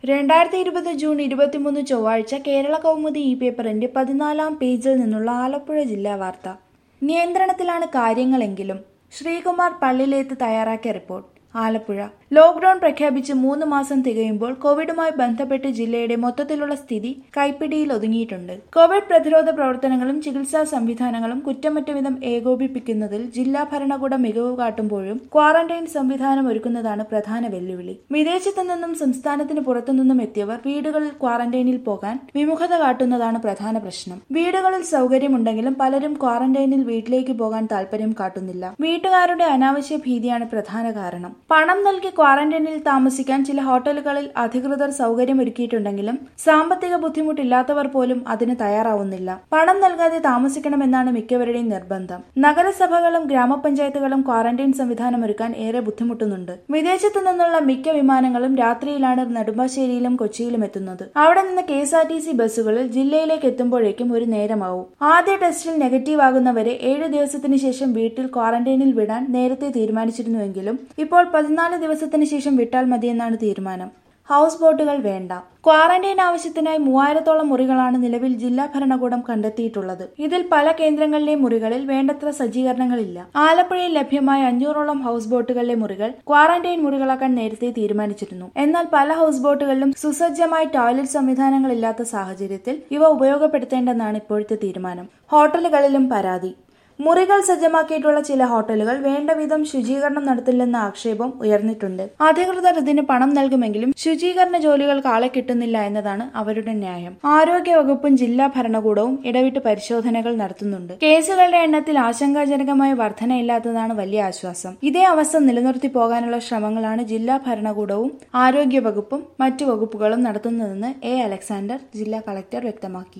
രണ്ടായിരത്തി ഇരുപത് ജൂൺ ഇരുപത്തിമൂന്ന് ചൊവ്വാഴ്ച കേരള കൗമുദി ഈ പേപ്പറിന്റെ പതിനാലാം പേജിൽ നിന്നുള്ള ആലപ്പുഴ ജില്ലാ വാർത്ത നിയന്ത്രണത്തിലാണ് കാര്യങ്ങളെങ്കിലും ശ്രീകുമാർ പള്ളിലേത്ത് തയ്യാറാക്കിയ റിപ്പോർട്ട് ആലപ്പുഴ ലോക്ഡൌൺ പ്രഖ്യാപിച്ച് മൂന്ന് മാസം തികയുമ്പോൾ കോവിഡുമായി ബന്ധപ്പെട്ട് ജില്ലയുടെ മൊത്തത്തിലുള്ള സ്ഥിതി കൈപ്പിടിയിൽ ഒതുങ്ങിയിട്ടുണ്ട് കോവിഡ് പ്രതിരോധ പ്രവർത്തനങ്ങളും ചികിത്സാ സംവിധാനങ്ങളും കുറ്റമറ്റ വിധം ഏകോപിപ്പിക്കുന്നതിൽ ജില്ലാ ഭരണകൂടം മികവ് കാട്ടുമ്പോഴും ക്വാറന്റൈൻ സംവിധാനം ഒരുക്കുന്നതാണ് പ്രധാന വെല്ലുവിളി വിദേശത്തു നിന്നും സംസ്ഥാനത്തിന് പുറത്തുനിന്നും എത്തിയവർ വീടുകളിൽ ക്വാറന്റൈനിൽ പോകാൻ വിമുഖത കാട്ടുന്നതാണ് പ്രധാന പ്രശ്നം വീടുകളിൽ സൗകര്യമുണ്ടെങ്കിലും പലരും ക്വാറന്റൈനിൽ വീട്ടിലേക്ക് പോകാൻ താല്പര്യം കാട്ടുന്നില്ല വീട്ടുകാരുടെ അനാവശ്യ ഭീതിയാണ് പ്രധാന കാരണം പണം നൽകി ക്വാറന്റൈനിൽ താമസിക്കാൻ ചില ഹോട്ടലുകളിൽ അധികൃതർ സൗകര്യമൊരുക്കിയിട്ടുണ്ടെങ്കിലും സാമ്പത്തിക ബുദ്ധിമുട്ടില്ലാത്തവർ പോലും അതിന് തയ്യാറാവുന്നില്ല പണം നൽകാതെ താമസിക്കണമെന്നാണ് മിക്കവരുടെയും നിർബന്ധം നഗരസഭകളും ഗ്രാമപഞ്ചായത്തുകളും ക്വാറന്റൈൻ സംവിധാനം ഒരുക്കാൻ ഏറെ ബുദ്ധിമുട്ടുന്നുണ്ട് വിദേശത്തു നിന്നുള്ള മിക്ക വിമാനങ്ങളും രാത്രിയിലാണ് നെടുമ്പാശ്ശേരിയിലും കൊച്ചിയിലും എത്തുന്നത് അവിടെ നിന്ന് K S R T C ബസ്സുകളിൽ ജില്ലയിലേക്ക് എത്തുമ്പോഴേക്കും ഒരു നേരമാവും ആദ്യ ടെസ്റ്റിൽ നെഗറ്റീവ് ആകുന്നവരെ ഏഴ് ദിവസത്തിന് ശേഷം വീട്ടിൽ ക്വാറന്റൈനിൽ വിടാൻ നേരത്തെ തീരുമാനിച്ചിരുന്നുവെങ്കിലും ഇപ്പോൾ പതിനാല് ദിവസത്തിന് ശേഷം വിട്ടാൽ മതിയെന്നാണ് തീരുമാനം ഹൗസ് ബോട്ടുകൾ വേണ്ട ക്വാറന്റൈൻ ആവശ്യത്തിനായി മൂവായിരത്തോളം മുറികളാണ് നിലവിൽ ജില്ലാ ഭരണകൂടം കണ്ടെത്തിയിട്ടുള്ളത് ഇതിൽ പല കേന്ദ്രങ്ങളിലെ മുറികളിൽ വേണ്ടത്ര സജ്ജീകരണങ്ങളില്ല ആലപ്പുഴയിൽ ലഭ്യമായ അഞ്ഞൂറോളം ഹൗസ് ബോട്ടുകളിലെ മുറികൾ ക്വാറന്റൈൻ മുറികളാക്കാൻ നേരത്തെ തീരുമാനിച്ചിരുന്നു എന്നാൽ പല ഹൗസ് ബോട്ടുകളിലും സുസജ്ജമായ ടോയ്ലറ്റ് സംവിധാനങ്ങളില്ലാത്ത സാഹചര്യത്തിൽ ഇവ ഉപയോഗപ്പെടുത്തേണ്ടെന്നാണ് ഇപ്പോഴത്തെ തീരുമാനം ഹോട്ടലുകളിലും പരാതി മുറികൾ സജ്ജമാക്കിയിട്ടുള്ള ചില ഹോട്ടലുകൾ വേണ്ട വിധം ശുചീകരണം നടത്തില്ലെന്ന ആക്ഷേപം ഉയർന്നിട്ടുണ്ട് അധികൃതർ ഇതിന് പണം നൽകുമെങ്കിലും ശുചീകരണ ജോലികൾക്ക് ആളെ കിട്ടുന്നില്ല എന്നതാണ് അവരുടെ ന്യായം ആരോഗ്യ വകുപ്പും ജില്ലാ ഭരണകൂടവും ഇടവിട്ട് പരിശോധനകൾ നടത്തുന്നുണ്ട് കേസുകളുടെ എണ്ണത്തിൽ ആശങ്കാജനകമായ വർധനയില്ലാത്തതാണ് വലിയ ആശ്വാസം ഇതേ അവസ്ഥ നിലനിർത്തി പോകാനുള്ള ശ്രമങ്ങളാണ് ജില്ലാ ഭരണകൂടവും ആരോഗ്യ വകുപ്പും മറ്റു വകുപ്പുകളും നടത്തുന്നതെന്ന് എ അലക്സാണ്ടർ ജില്ലാ കളക്ടർ വ്യക്തമാക്കി